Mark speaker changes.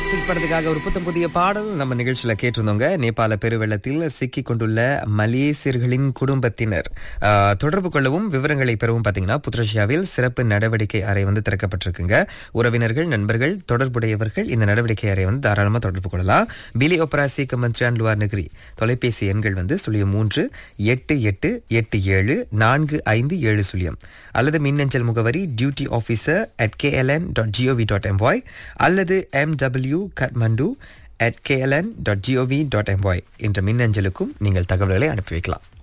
Speaker 1: toxic படத்துக்காக ஒரு புத்தம் புதிய பாடல் நம்ம நிகழ்ச்சியில கேட்டிருந்தோங்க நேபாள பெருவெள்ளத்தில் சிக்கிக் கொண்டுள்ள மலேசியர்களின் குடும்பத்தினர் ஆஹ், தொடர்பு கொள்ளவும் விவரங்களை பெறவும் பாத்தீங்கன்னா புத்ரஷியாவில் சிறப்பு நடவடிக்கை அறை வந்து திறக்கப்பட்டிருக்குங்க உறவினர்கள் நண்பர்கள் தொடர்புடையவர்கள் இந்த நடவடிக்கை அறை வந்து தாராளமா தொடர்பு கொள்ளலாம் பிலி ஒப்பராசி கமன்ட்ரியான் லுவார் நகரி தொலைபேசி எண்கள் வந்து சுழியம் மூன்று எட்டு எட்டு எட்டு ஏழு நான்கு ஐந்து ஏழு சுழியம் அல்லது மின்னஞ்சல் முகவரி duty officer at KLN dot GOV dot NP அல்லது MW Kathmandu at KLN dot GOV dot NP என்ற மின்னஞ்சலுக்கும் நீங்கள் தகவல்களை அனுப்பி வைக்கலாம்